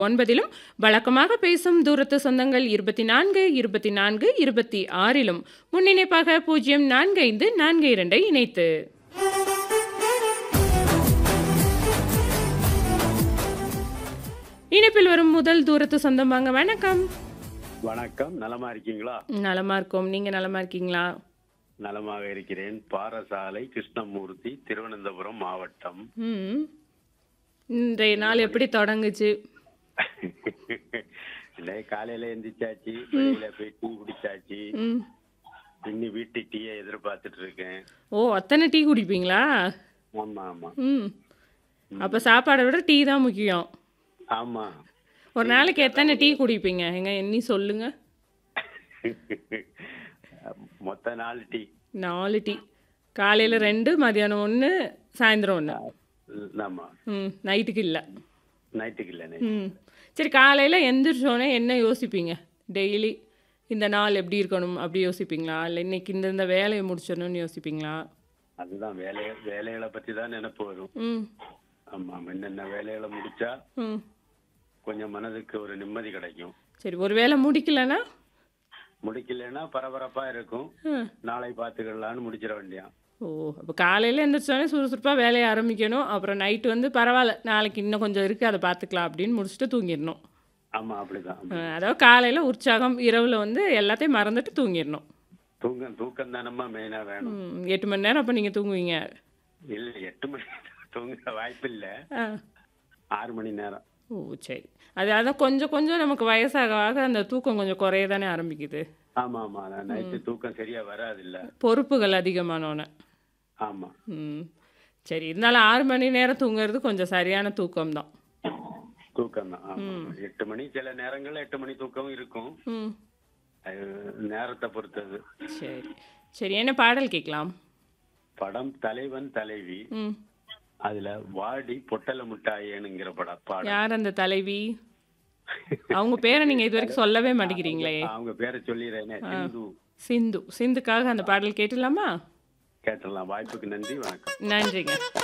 ஒன்பதிலும் வழக்கமாக பேசும் தூரத்து சொந்தங்கள் இருபத்தி நான்கு இருபத்தி நான்கு இருபத்தி ஆறிலும் முன்னிணைப்பாக பூஜ்ஜியம் நான்கு ஐந்து நான்கு இரண்டை இணைத்து இணைப்பில் வரும் முதல் தூரத்து சொந்தம் வாங்க வணக்கம் வணக்கம் நலமா இருக்கீங்களா நலமா இருக்கோம் நீங்க நலமா இருக்கீங்களா நலமாக இருக்கிறேன் பாரசாலை கிருஷ்ணமூர்த்தி திருவனந்தபுரம் மாவட்டம் ம் இன்றைய நாள் எப்படி தொடங்குச்சு இல்லை காலையில எந்திரிச்சாச்சு வெளியில போய் டீ குடிச்சாச்சு ம் இன்னி வீட்டு டீயை எதிர்பார்த்துட்டு இருக்கேன் ஓ அத்தனை டீ குடிப்பீங்களா ஆமா ஆமா ம் அப்போ சாப்பாடை விட டீ தான் முக்கியம் ஆமா ஒரு நாளைக்கு எத்தனை டீ குடிப்பீங்க எங்க எண்ணி சொல்லுங்க மொத்த நாலு டீ நாலு டீ காலையில் ரெண்டு மதியானம் ஒன்று சாயந்தரம் ஒன்று ஆமா ம் நைட்டுக்கு இல்லை நைட்டுக்கு இல்லை நைட் ம் சரி காலையில் எந்திரிச்சோன்னே என்ன யோசிப்பீங்க டெய்லி இந்த நாள் எப்படி இருக்கணும் அப்படி யோசிப்பீங்களா இல்லை இன்னைக்கு இந்த இந்த வேலையை முடிச்சிடணும்னு யோசிப்பீங்களா அதுதான் வேலைய வேலைகளை பத்தி தான் நினைப்பு வரும் ம் ஆமா என்னென்ன வேலைகளை முடிச்சா ம் கொஞ்சம் மனதுக்கு ஒரு நிம்மதி கிடைக்கும் சரி ஒரு வேலை முடிக்கலன்னா முடிக்கலைன்னா பரபரப்பா இருக்கும் ம் நாளை பார்த்துக்கலான்னு முடிச்சிட வேண்டியான் ஓ அப்போ காலையில் எந்திரிச்சோடனே சுறுசுறுப்பாக வேலையை ஆரம்பிக்கணும் அப்புறம் நைட்டு வந்து பரவாயில்ல நாளைக்கு இன்னும் கொஞ்சம் இருக்குது அதை பார்த்துக்கலாம் அப்படின்னு முடிச்சுட்டு தூங்கிடணும் ஆமா அப்படிதான் அஹ் அதாவது காலையில் உற்சாகம் இரவில் வந்து எல்லாத்தையும் மறந்துட்டு தூங்கிடணும் தூங்க தூக்கம் தானம்மா மெயினா வேணும் ம், எட்டு மணி நேரம் அப்போ நீங்கள் தூங்குவீங்க இல்ல எட்டு மணி தூங்க வாய்ப்பு இல்ல ஆ ஆறு மணி நேரம் ஓ சரி அது அதான் கொஞ்சம் கொஞ்சம் நமக்கு வயசாக ஆக அந்த தூக்கம் கொஞ்சம் குறைய தானே ஆரம்பிக்குது ஆமா ஆமா நைட்டு தூக்கம் சரியா வராது இல்ல பொறுப்புகள் அதிகமானோன்னே ஆமா ம் சரி இருந்தாலும் ஆறு மணி நேரம் தூங்குறது கொஞ்சம் சரியான தூக்கம் தான் தூக்கம் தான் ஆமா. எட்டு மணி சில நேரங்கள்ல எட்டு மணி தூக்கம் இருக்கும் ம் அது நேரத்தை பொறுத்தது சரி சரி என்ன பாடல் கேட்கலாம் படம் தலைவன் தலைவி ம் அதுல வாடி பொட்டல முட்டாயேனுங்கிற படம் பாடம் யார் அந்த தலைவி அவங்க பேரை நீங்கள் இது வரைக்கும் சொல்லவே மாட்டேங்கிறீங்களே அவங்க பேரை சொல்லிடுறேனே சிந்து சிந்து சிந்துக்காக அந்த பாடல் கேட்டுடலாமா கேட்டுடலாம் வாய்ப்புக்கு நன்றி வணக்கம் நன்றிங்க